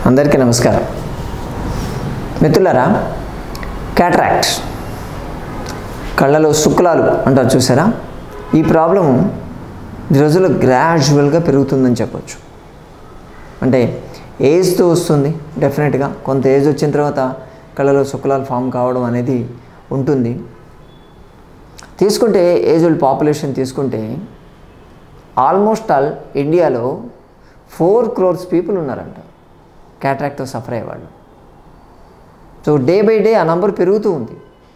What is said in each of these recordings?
అందరికీ నమస్కారం మిత్రులారా క్యాటరాక్ట్ కళ్ళలో శుక్లాలు అంటారు చూసారా ఈ ప్రాబ్లం ఈ రోజుల్లో గ్రాడ్యువల్గా పెరుగుతుందని చెప్పొచ్చు అంటే ఏజ్తో వస్తుంది డెఫినెట్గా కొంత ఏజ్ వచ్చిన తర్వాత కళ్ళలో శుక్లాలు ఫామ్ కావడం అనేది ఉంటుంది తీసుకుంటే ఏజ్డ్ పాపులేషన్ తీసుకుంటే ఆల్మోస్ట్ ఆల్ ఇండియాలో ఫోర్ క్రోర్స్ పీపుల్ ఉన్నారంట క్యాట్రాక్ట్తో సఫర్ అయ్యేవాళ్ళు సో డే బై డే ఆ నంబర్ పెరుగుతూ ఉంది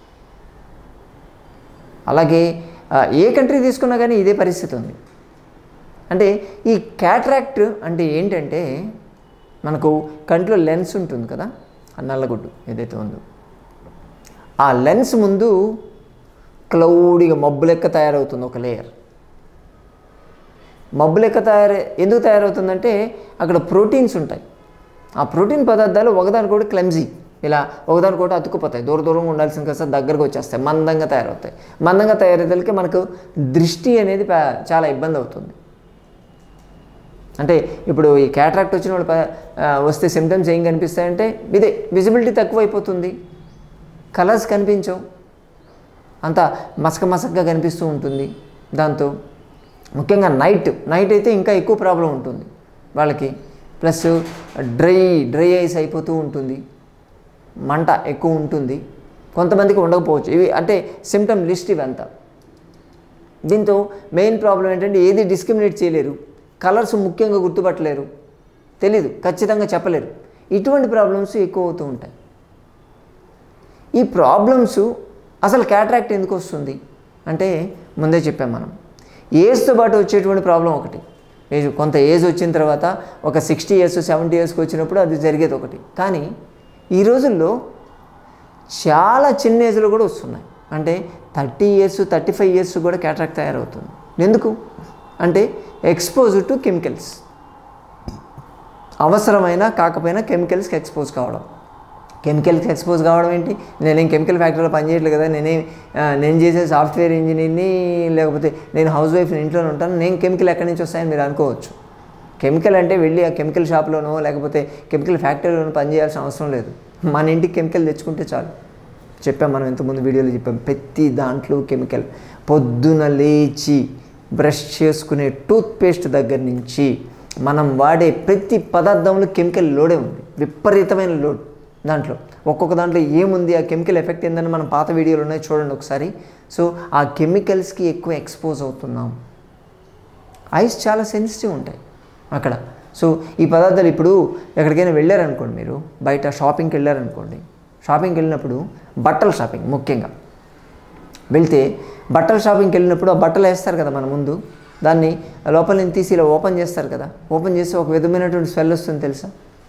అలాగే ఆ, ఏ కంట్రీ తీసుకున్నా కానీ ఇదే పరిస్థితి ఉంది అంటే ఈ క్యాట్రాక్ట్ అంటే ఏంటంటే మనకు కంట్లో లెన్స్ ఉంటుంది కదా ఆ నల్లగుడ్డు ఏదైతే ఉందో ఆ లెన్స్ ముందు క్లౌడీగా మబ్బు లెక్క తయారవుతుంది ఒక లేయర్ మబ్బు లెక్క తయారు ఎందుకు తయారవుతుందంటే అక్కడ ప్రోటీన్స్ ఉంటాయి ఆ ప్రోటీన్ పదార్థాలు ఒకదానికొకటి క్లెమ్జీ ఇలా ఒకదానికొకటి అతుక్కుపోతాయి దూర దూరంగా ఉండాల్సిన కాస్త దగ్గరకు వచ్చేస్తాయి మందంగా తయారవుతాయి మందంగా తయారయ్యేదానికి మనకు దృష్టి అనేది ప- చాలా ఇబ్బంది అవుతుంది అంటే ఇప్పుడు ఈ క్యాట్రాక్ట్ వచ్చిన వాళ్ళు ప- ఆ, వస్తే సిమ్టమ్స్ ఏం కనిపిస్తాయంటే ఇదే విజిబిలిటీ తక్కువ అయిపోతుంది కలర్స్ కనిపించవు అంతా మసక మసకగా కనిపిస్తూ ఉంటుంది దాంతో ముఖ్యంగా నైట్ నైట్ అయితే ఇంకా ఎక్కువ ప్రాబ్లం ఉంటుంది వాళ్ళకి ప్లస్ డ్రై డ్రై ఐస్ అయిపోతూ ఉంటుంది మంట ఎక్కువ ఉంటుంది కొంతమందికి ఉండకపోవచ్చు ఇవి అంటే సిమ్టమ్ లిస్ట్ ఇవంతా దీంతో మెయిన్ ప్రాబ్లం ఏంటంటే ఏది డిస్క్రిమినేట్ చేయలేరు కలర్స్ ముఖ్యంగా గుర్తుపట్టలేరు తెలీదు ఖచ్చితంగా చెప్పలేరు ఇటువంటి ప్రాబ్లమ్స్ ఎక్కువ అవుతూ ఉంటాయి ఈ ప్రాబ్లమ్స్ అసలు క్యాట్రాక్ట్ ఎందుకు వస్తుంది అంటే ముందే చెప్పాం మనం ఏజ్తో పాటు వచ్చేటువంటి ప్రాబ్లం ఒకటి ఏజ్ కొంత ఏజ్ వచ్చిన తర్వాత ఒక సిక్స్టీ ఇయర్స్ సెవెంటీ ఇయర్స్కి వచ్చినప్పుడు అది జరిగేది ఒకటి కానీ ఈ రోజుల్లో చాలా చిన్న ఏజ్లో కూడా వస్తున్నాయి అంటే thirty years thirty five years కూడా క్యాట్రాక్ట్ తయారవుతుంది ఎందుకు అంటే ఎక్స్పోజ్ టు కెమికల్స్ అవసరమైన కాకపోయినా కెమికల్స్కి ఎక్స్పోజ్ కావడం కెమికల్స్కి ఎక్స్పోజ్ కావడం ఏంటి నేనేం కెమికల్ ఫ్యాక్టరీలో పనిచేయట్లేదు కదా నేనేం ఆ, నేను చేసే సాఫ్ట్వేర్ ఇంజనీర్ని లేకపోతే నేను హౌస్ వైఫ్ని ఇంట్లోనే ఉంటాను నేను కెమికల్ ఎక్కడి నుంచి వస్తాయని మీరు అనుకోవచ్చు కెమికల్ అంటే వెళ్ళి ఆ కెమికల్ షాప్లోనో లేకపోతే కెమికల్ ఫ్యాక్టరీలోనో పనిచేయాల్సిన అవసరం లేదు మన ఇంటికి కెమికల్ తెచ్చుకుంటే చాలు చెప్పాం మనం ఇంతకుముందు వీడియోలో చెప్పాం ప్రతి దాంట్లో కెమికల్ పొద్దున లేచి బ్రష్ చేసుకునే టూత్ పేస్ట్ దగ్గర నుంచి మనం వాడే ప్రతి పదార్థంలో కెమికల్ లోడే ఉంది విపరీతమైన లోడ్ దాంట్లో ఒక్కొక్క దాంట్లో ఏముంది ఆ కెమికల్ ఎఫెక్ట్ ఏందని మనం పాత వీడియోలు ఉన్నాయి చూడండి ఒకసారి సో ఆ కెమికల్స్కి ఎక్కువ ఎక్స్పోజ్ అవుతున్నాం ఐస్ చాలా సెన్సిటివ్ ఉంటాయి అక్కడ సో ఈ పదార్థాలు ఇప్పుడు ఎక్కడికైనా వెళ్ళారనుకోండి మీరు బయట షాపింగ్కి వెళ్ళారనుకోండి షాపింగ్కి వెళ్ళినప్పుడు బట్టల షాపింగ్ ముఖ్యంగా వెళ్తే బట్టల షాపింగ్కి వెళ్ళినప్పుడు ఆ బట్టలు వేస్తారు కదా మన ముందు దాన్ని లోపల నుంచి తీసి ఇలా ఓపెన్ చేస్తారు కదా ఓపెన్ చేసి ఒక విధమైనటువంటి స్మెల్ వస్తుంది తెలుసా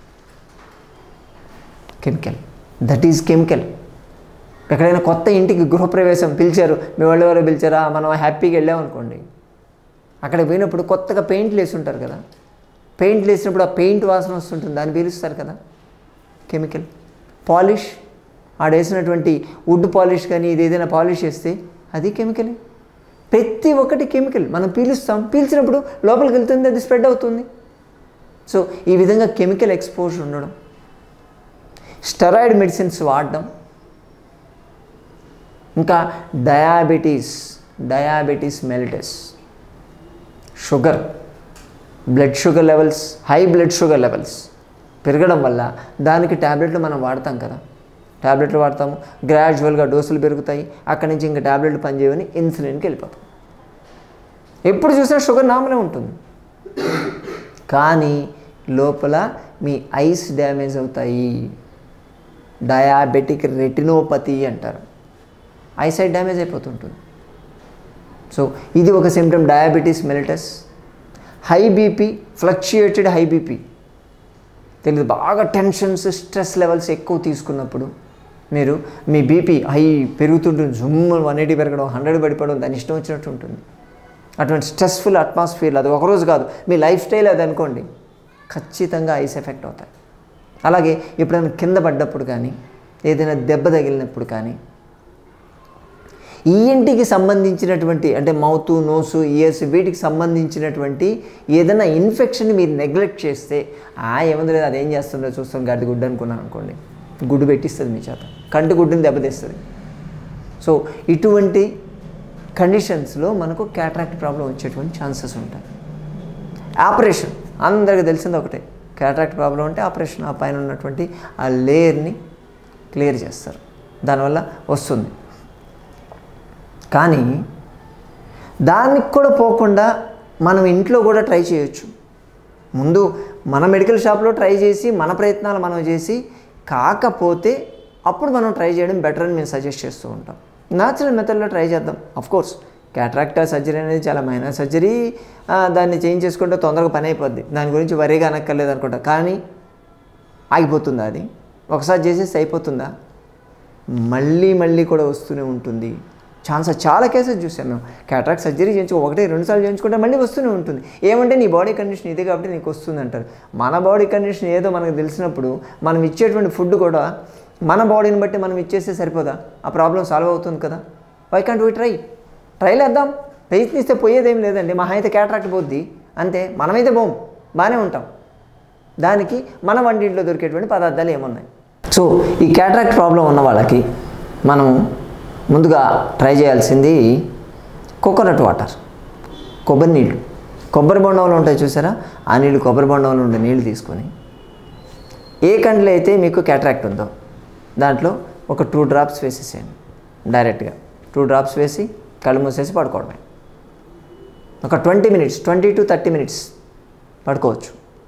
కెమికల్ దట్ ఈజ్ కెమికల్ ఎక్కడైనా కొత్త ఇంటికి గృహప్రవేశం పిలిచారు మీ వాళ్ళు ఎవరో పిలిచారా మనం హ్యాపీగా వెళ్ళామనుకోండి అక్కడికి పోయినప్పుడు కొత్తగా పెయింట్లు వేసి ఉంటారు కదా పెయింట్లు వేసినప్పుడు ఆ పెయింట్ వాసన వస్తుంటుంది దాన్ని పీలుస్తారు కదా కెమికల్ పాలిష్ ఆడేసినటువంటి వుడ్ పాలిష్ కానీ ఇది ఏదైనా పాలిష్ వేస్తే అది కెమికలే ప్రతి ఒక్కటి కెమికల్ మనం పీలుస్తాం పీల్చినప్పుడు లోపలికి వెళ్తుంది అది స్ప్రెడ్ అవుతుంది సో ఈ విధంగా కెమికల్ ఎక్స్పోజర్ ఉండడం స్టెరాయిడ్ మెడిసిన్స్ వాడడం ఇంకా diabetes diabetes mellitus sugar blood sugar levels high blood sugar levels పెరగడం వల్ల దానికి ట్యాబ్లెట్లు మనం వాడతాం కదా ట్యాబ్లెట్లు వాడతాము గ్రాడ్యువల్గా డోసులు పెరుగుతాయి అక్కడి నుంచి ఇంకా ట్యాబ్లెట్లు పనిచేయని ఇన్సులిన్కి వెళ్ళిపోతాం ఎప్పుడు చూసినా షుగర్ నార్మలే ఉంటుంది కానీ లోపల మీ ఐస్ డ్యామేజ్ అవుతాయి డయాబెటిక్ రెటినోపతి అంటారు ఐసైట్ డ్యామేజ్ అయిపోతుంటుంది సో ఇది ఒక symptom diabetes mellitus high BP fluctuated high BP తెలియదు బాగా టెన్షన్స్ స్ట్రెస్ లెవెల్స్ ఎక్కువ తీసుకున్నప్పుడు మీరు మీ బీపీ హై పెరుగుతుంటుంది జుమ్ వన్ ఎయిటీ పెరగడం హండ్రెడ్ పడిపోవడం దాని ఇష్టం వచ్చినట్టు ఉంటుంది అటువంటి స్ట్రెస్ఫుల్ అట్మాస్ఫియర్ అది ఒకరోజు కాదు మీ లైఫ్ స్టైల్ అది అనుకోండి ఖచ్చితంగా ఐస్ ఎఫెక్ట్ అవుతాయి అలాగే ఎప్పుడైనా కింద పడ్డప్పుడు కానీ ఏదైనా దెబ్బ తగిలినప్పుడు కానీ ఈఎన్టీకి సంబంధించినటువంటి అంటే మౌత్ నోసు ఇయర్స్ వీటికి సంబంధించినటువంటి ఏదైనా ఇన్ఫెక్షన్ మీరు నెగ్లెక్ట్ చేస్తే ఆ ఏముంది లేదు అదేం చేస్తుందో చూస్తాం గడ్డి గుడ్డు అనుకున్నాను అనుకోండి గుడ్డు పెట్టిస్తుంది మీ చేత కంటి గుడ్డుని దెబ్బతీస్తుంది సో ఇటువంటి కండిషన్స్లో మనకు క్యాట్రాక్ట్ ప్రాబ్లం వచ్చేటువంటి ఛాన్సెస్ ఉంటాయి ఆపరేషన్ అందరికీ తెలిసింది ఒకటే క్యాట్రాక్ట్ ప్రాబ్లం అంటే ఆపరేషన్ ఆ పైన ఉన్నటువంటి ఆ లేయర్ని క్లియర్ చేస్తారు దానివల్ల వస్తుంది కానీ దానికి కూడా పోకుండా మనం ఇంట్లో కూడా ట్రై చేయొచ్చు ముందు మన మెడికల్ షాప్లో ట్రై చేసి మన ప్రయత్నాలు మనం చేసి కాకపోతే అప్పుడు మనం ట్రై చేయడం బెటర్ అని మేము సజెస్ట్ చేస్తూ ఉంటాం న్యాచురల్ మెథడ్లో ట్రై చేద్దాం అఫ్ కోర్స్ క్యాట్రాక్టా సర్జరీ అనేది చాలా మైనర్ సర్జరీ దాన్ని చేంజ్ చేసుకుంటే తొందరగా పని అయిపోద్ది దాని గురించి వరీగా అనక్కర్లేదు అనుకుంటా కానీ ఆగిపోతుందా అది ఒకసారి చేసేసి అయిపోతుందా మళ్ళీ మళ్ళీ కూడా వస్తూనే ఉంటుంది ఛాన్స్ చాలా కేసెస్ చూసాం మేము క్యాట్రాక్ట్ సర్జరీ చేయించుకో ఒకటి రెండు సార్లు చేయించుకుంటే మళ్ళీ వస్తూనే ఉంటుంది ఏమంటే నీ బాడీ కండిషన్ ఇదే కాబట్టి నీకు వస్తుంది అంటారు మన బాడీ కండిషన్ ఏదో మనకు తెలిసినప్పుడు మనం ఇచ్చేటువంటి ఫుడ్ కూడా మన బాడీని బట్టి మనం ఇచ్చేస్తే సరిపోదా ఆ ప్రాబ్లం సాల్వ్ అవుతుంది కదా why can't we try trial వేద్దాం ప్రయత్నిస్తే పోయేదేం లేదండి మహా అయితే క్యాట్రాక్ట్ పోద్ది అంతే మనమైతే పోం బాగానే ఉంటాం దానికి మన వంటింట్లో దొరికేటువంటి పదార్థాలు ఏమున్నాయి సో ఈ క్యాట్రాక్ట్ ప్రాబ్లం ఉన్న వాళ్ళకి మనం ముందుగా ట్రై చేయాల్సింది కోకోనట్ వాటర్ కొబ్బరి నీళ్ళు కొబ్బరి బొండంలో ఉంటాయి చూసారా ఆ నీళ్ళు కొబ్బరి బొండంలో ఉండే నీళ్ళు తీసుకొని ఏ కంట్లో అయితే మీకు క్యాట్రాక్ట్ ఉందో దాంట్లో ఒక టూ డ్రాప్స్ వేసేసేయండి డైరెక్ట్గా టూ డ్రాప్స్ వేసి కళ్ళు మూసేసి పడుకోవడమే ఒక twenty minutes twenty to thirty minutes పడుకోవచ్చు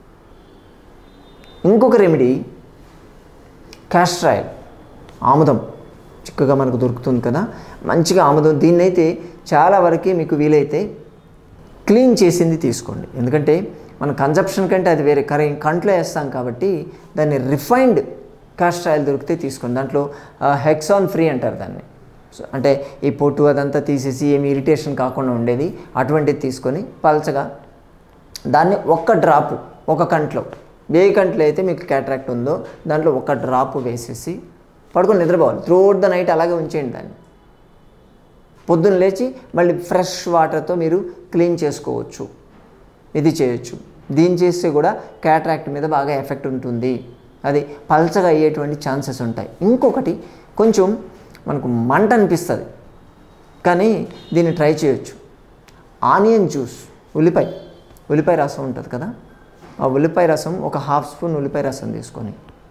ఇంకొక రెమెడీ క్యాస్ట్రాయిల్ ఆముదం చిక్కగా మనకు దొరుకుతుంది కదా మంచిగా ఆముదం దీన్నైతే చాలా వరకు మీకు వీలైతే క్లీన్ చేసింది తీసుకోండి ఎందుకంటే మన కన్జప్షన్ కంటే అది వేరే కరీ కంట్లో వేస్తాం కాబట్టి దాన్ని రిఫైన్డ్ కాస్ట్ ఆయిల్ దొరికితే తీసుకోండి దాంట్లో హెక్సాన్ ఫ్రీ అంటారు దాన్ని సో అంటే ఈ పొట్టు అదంతా తీసేసి ఏమి ఇరిటేషన్ కాకుండా ఉండేది అటువంటిది తీసుకొని పలచగా దాన్ని ఒక్క డ్రాపు ఒక కంట్లో ఏ కంట్లో అయితే మీకు క్యాట్రాక్ట్ ఉందో దాంట్లో ఒక డ్రాపు వేసేసి పడుకొని నిద్రపోవాలి త్రూఅవుట్ ద నైట్ అలాగే ఉంచేయండి దాన్ని పొద్దున్న లేచి మళ్ళీ ఫ్రెష్ వాటర్తో మీరు క్లీన్ చేసుకోవచ్చు ఇది చేయొచ్చు దీన్ని చేస్తే కూడా క్యాట్రాక్ట్ మీద బాగా ఎఫెక్ట్ ఉంటుంది అది పల్చగా అయ్యేటువంటి ఛాన్సెస్ ఉంటాయి ఇంకొకటి కొంచెం మనకు మంట అనిపిస్తుంది కానీ దీన్ని ట్రై చేయొచ్చు ఆనియన్ జ్యూస్ ఉల్లిపాయ ఉల్లిపాయ రసం ఉంటుంది కదా ఆ ఉల్లిపాయ రసం ఒక హాఫ్ స్పూన్ ఉల్లిపాయ రసం తీసుకొని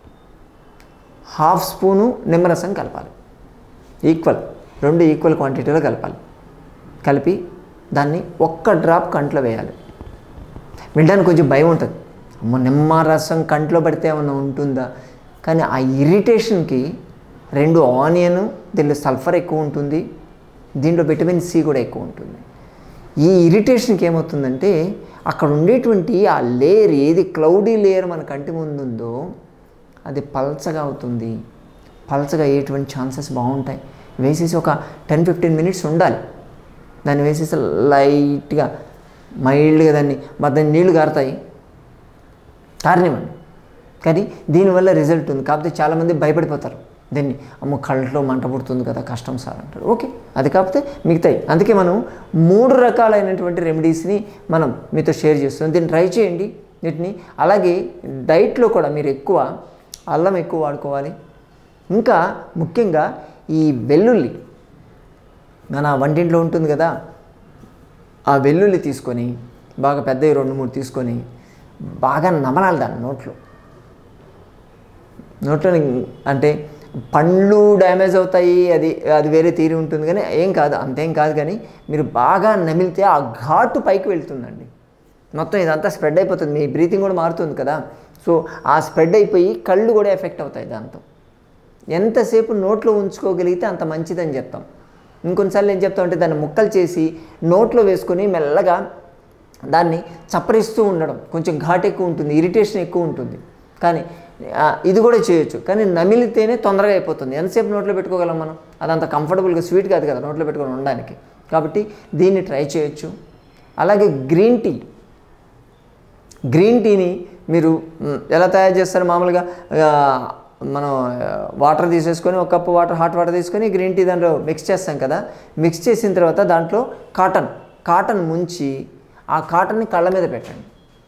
హాఫ్ స్పూను నిమ్మరసం కలపాలి ఈక్వల్ రెండు ఈక్వల్ క్వాంటిటీలో కలపాలి కలిపి దాన్ని ఒక్క డ్రాప్ కంట్లో వేయాలి వినడానికి కొంచెం భయం ఉంటుంది అమ్మో నిమ్మరసం కంట్లో పడితే ఏమన్నా ఉంటుందా కానీ ఆ ఇరిటేషన్కి రెండు ఆనియన్ దీంట్లో సల్ఫర్ ఎక్కువ ఉంటుంది దీంట్లో విటమిన్ సి కూడా ఎక్కువ ఉంటుంది ఈ ఇరిటేషన్కి ఏమవుతుందంటే అక్కడ ఉండేటువంటి ఆ లేయర్ ఏది క్లౌడీ లేయర్ మన కంటి ముందు ఉందో అది పల్చగా అవుతుంది పల్చగా అయ్యేటువంటి ఛాన్సెస్ బాగుంటాయి వేసేసి ఒక టెన్ ఫిఫ్టీన్ మినిట్స్ ఉండాలి దాన్ని వేసేసి లైట్గా మైల్డ్గా దాన్ని మరి దాన్ని నీళ్లు కారుతాయి కారణివ్వండి కానీ దీనివల్ల రిజల్ట్ ఉంది కాకపోతే చాలామంది భయపడిపోతారు దీన్ని అమ్మో కళ్ళలో మంట పుడుతుంది కదా కష్టం సార్ అంటారు ఓకే అది కాకపోతే మిగతాయి అందుకే మనం మూడు రకాలైనటువంటి రెమెడీస్ని మనం మీతో షేర్ చేస్తాం దీన్ని ట్రై చేయండి వీటిని అలాగే డైట్లో కూడా మీరు ఎక్కువ అల్లం ఎక్కువ వాడుకోవాలి ఇంకా ముఖ్యంగా ఈ వెల్లుల్లి మన వంటింట్లో ఉంటుంది కదా ఆ వెల్లుల్లి తీసుకొని బాగా పెద్దవి రెండు మూడు తీసుకొని బాగా నమలాలి దాన్ని నోట్లో నోట్లో అంటే పండ్లు డ్యామేజ్ అవుతాయి అది అది వేరే తీరి ఉంటుంది కానీ ఏం కాదు అంతేం కాదు కానీ మీరు బాగా నమిలితే ఆ ఘాటు పైకి వెళ్తుందండి మొత్తం ఇదంతా స్ప్రెడ్ అయిపోతుంది మీ బ్రీతింగ్ కూడా మారుతుంది కదా సో ఆ స్ప్రెడ్ అయిపోయి కళ్ళు కూడా ఎఫెక్ట్ అవుతాయి దాంతో ఎంతసేపు నోట్లో ఉంచుకోగలిగితే అంత మంచిదని చెప్తాం ఇంకొన్నిసార్లు ఏం చెప్తామంటే దాన్ని ముక్కలు చేసి నోట్లో వేసుకొని మెల్లగా దాన్ని చప్పరిస్తూ ఉండడం కొంచెం ఘాట్ ఎక్కువ ఉంటుంది ఇరిటేషన్ ఎక్కువ ఉంటుంది కానీ ఆ, ఇది కూడా చేయొచ్చు కానీ నమిలితేనే తొందరగా అయిపోతుంది ఎంతసేపు నోట్లో పెట్టుకోగలం మనం అదంత కంఫర్టబుల్గా స్వీట్ కాదు కదా నోట్లో పెట్టుకొని ఉండడానికి కాబట్టి దీన్ని ట్రై చేయొచ్చు అలాగే గ్రీన్ టీ గ్రీన్ టీని మీరు మ్, ఎలా తయారు చేస్తారు మామూలుగా ఆ, మనం వాటర్ తీసేసుకొని ఒక కప్పు వాటర్ హాట్ వాటర్ తీసుకొని గ్రీన్ టీ దాంట్లో మిక్స్ చేస్తాం కదా మిక్స్ చేసిన తర్వాత దాంట్లో కాటన్ కాటన్ ముంచి ఆ కాటన్ని కళ్ళ మీద పెట్టండి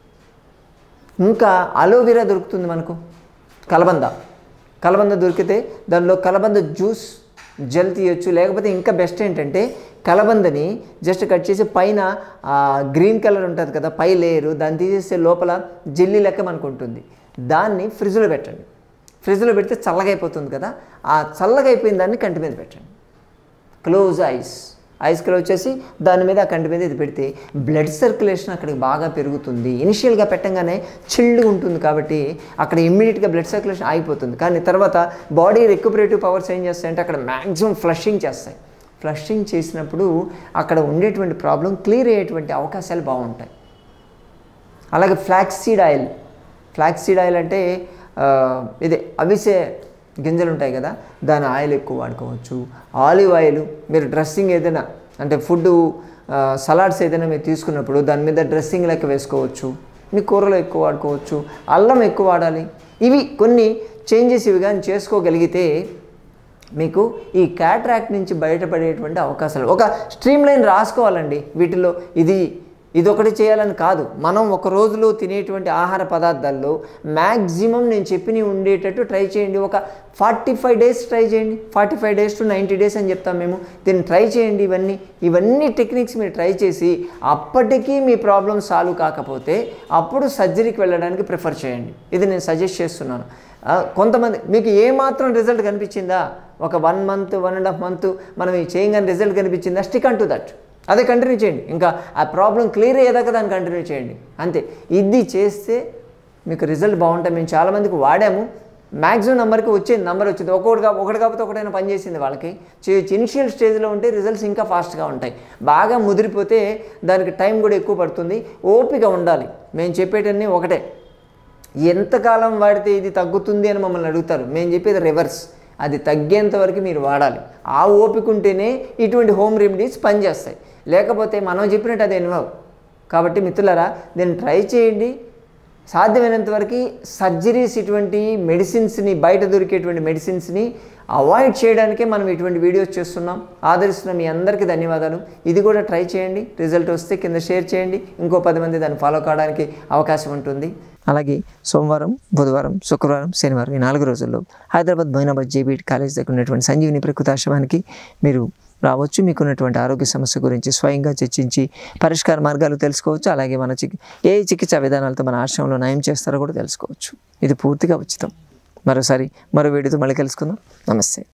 ఇంకా అలోవెరా దొరుకుతుంది మనకు కలబంద కలబంద దొరికితే దానిలో కలబంద జ్యూస్ జెల్ తీయొచ్చు లేకపోతే ఇంకా బెస్ట్ ఏంటంటే కలబందని జస్ట్ కట్ చేసి పైన ఆ గ్రీన్ కలర్ ఉంటుంది కదా పై లేయరు దాన్ని తీసేస్తే లోపల జెల్లీ లెక్క మనకు ఉంటుంది దాన్ని ఫ్రిడ్జ్లో పెట్టండి ఫ్రిడ్జ్లో పెడితే చల్లగా అయిపోతుంది కదా ఆ చల్లగా అయిపోయిన దాన్ని కంటి మీద పెట్టండి క్లోజ్ ఐస్ ఐస్ క్లోజ్ చేసి దాని మీద ఆ కంటి మీద ఇది పెడితే బ్లడ్ సర్క్యులేషన్ అక్కడికి బాగా పెరుగుతుంది ఇనిషియల్గా పెట్టంగానే చిల్డ్గా ఉంటుంది కాబట్టి అక్కడ ఇమ్మీడియట్గా బ్లడ్ సర్క్యులేషన్ ఆగిపోతుంది కానీ తర్వాత బాడీ రికపరేటివ్ పవర్స్ ఏం చేస్తాయంటే అక్కడ మ్యాక్సిమం ఫ్లషింగ్ చేస్తాయి ఫ్లషింగ్ చేసినప్పుడు అక్కడ ఉండేటువంటి ప్రాబ్లం క్లియర్ అయ్యేటువంటి అవకాశాలు బాగుంటాయి అలాగే flax seed oil flax seed oil అంటే ఆ, ఇదే అవిసే గింజలు ఉంటాయి కదా దాని ఆయిల్ ఎక్కువ వాడుకోవచ్చు ఆలివ్ ఆయిల్ మీరు డ్రెస్సింగ్ ఏదైనా అంటే ఫుడ్ సలాడ్స్ ఏదైనా మీరు తీసుకున్నప్పుడు దాని మీద డ్రెస్సింగ్ లెక్క వేసుకోవచ్చు మీ కూరలో ఎక్కువ వాడుకోవచ్చు అల్లం ఎక్కువ వాడాలి ఇవి కొన్ని చేంజెస్ ఇవి కానీ చేసుకోగలిగితే మీకు ఈ క్యాట్రాక్ట్ నుంచి బయటపడేటువంటి అవకాశాలు ఒక స్ట్రీమ్ లైన్ రాసుకోవాలండి వీటిలో ఇది ఇది ఒకటి చేయాలని కాదు మనం ఒక రోజులో తినేటువంటి ఆహార పదార్థాల్లో మ్యాక్సిమం నేను చెప్పినవి ఉండేటట్టు ట్రై చేయండి ఒక ఫార్టీ ఫైవ్ డేస్ ట్రై చేయండి forty five days to ninety days అని చెప్తాం మేము దీన్ని ట్రై చేయండి ఇవన్నీ ఇవన్నీ టెక్నిక్స్ మీరు ట్రై చేసి అప్పటికీ మీ ప్రాబ్లం సాల్వ్ కాకపోతే అప్పుడు సర్జరీకి వెళ్ళడానికి ప్రిఫర్ చేయండి ఇది నేను సజెస్ట్ చేస్తున్నాను ఆ, కొంతమంది మీకు ఏ మాత్రం రిజల్ట్ కనిపించిందా ఒక one month one and half month మనం ఈ చేయగానే రిజల్ట్ కనిపించిందా స్టిక్ అంటూ దట్ అదే కంటిన్యూ చేయండి ఇంకా ఆ ప్రాబ్లం క్లియర్ అయ్యేదాకా దాన్ని కంటిన్యూ చేయండి అంతే ఇది చేస్తే మీకు రిజల్ట్ బాగుంటాయి మేము చాలామందికి వాడాము మ్యాక్సిమం నెంబర్కి వచ్చేది నెంబర్ వచ్చింది ఒకటి కా ఒకటి కాకపోతే ఒకటైనా పని చేసింది వాళ్ళకి చేయొచ్చు ఇనిషియల్ స్టేజ్లో ఉంటే రిజల్ట్స్ ఇంకా ఫాస్ట్గా ఉంటాయి బాగా ముదిరిపోతే దానికి టైం కూడా ఎక్కువ పడుతుంది ఓపిక ఉండాలి మేము చెప్పేటన్నీ ఒకటే ఎంతకాలం వాడితే ఇది తగ్గుతుంది అని మమ్మల్ని అడుగుతారు మేము చెప్పేది రివర్స్ అది తగ్గేంత వరకు మీరు వాడాలి ఆ ఓపిక ఉంటేనే ఇటువంటి హోమ్ రెమెడీస్ పనిచేస్తాయి లేకపోతే మనం చెప్పినట్టు అది ఎన్వావ్ కాబట్టి మిత్రులారా దీన్ని ట్రై చేయండి సాధ్యమైనంత వరకు సర్జరీస్ ఇటువంటి మెడిసిన్స్ని బయట దొరికేటువంటి మెడిసిన్స్ని అవాయిడ్ చేయడానికే మనం ఇటువంటి వీడియోస్ చేస్తున్నాం ఆదరిస్తున్న మీ అందరికీ ధన్యవాదాలు ఇది కూడా ట్రై చేయండి రిజల్ట్ వస్తే కింద షేర్ చేయండి ఇంకో పది మంది దాన్ని ఫాలో కావడానికి అవకాశం ఉంటుంది అలాగే సోమవారం బుధవారం శుక్రవారం శనివారం ఈ నాలుగు రోజుల్లో హైదరాబాద్ మైనాబాద్ జేబీటీ కాలేజ్ దగ్గర ఉన్నటువంటి సంజీవిని ప్రకృతాశ్రమానికి మీరు రావచ్చు మీకున్నటువంటి ఆరోగ్య సమస్య గురించి స్వయంగా చర్చించి పరిష్కార మార్గాలు తెలుసుకోవచ్చు అలాగే మన చికి ఏ చికిత్సా విధానాలతో మన ఆశ్రమంలో నయం చేస్తారో కూడా తెలుసుకోవచ్చు ఇది పూర్తిగా ఉచితం మరోసారి మరో వీడియోతో మళ్ళీ కలుసుకుందాం నమస్తే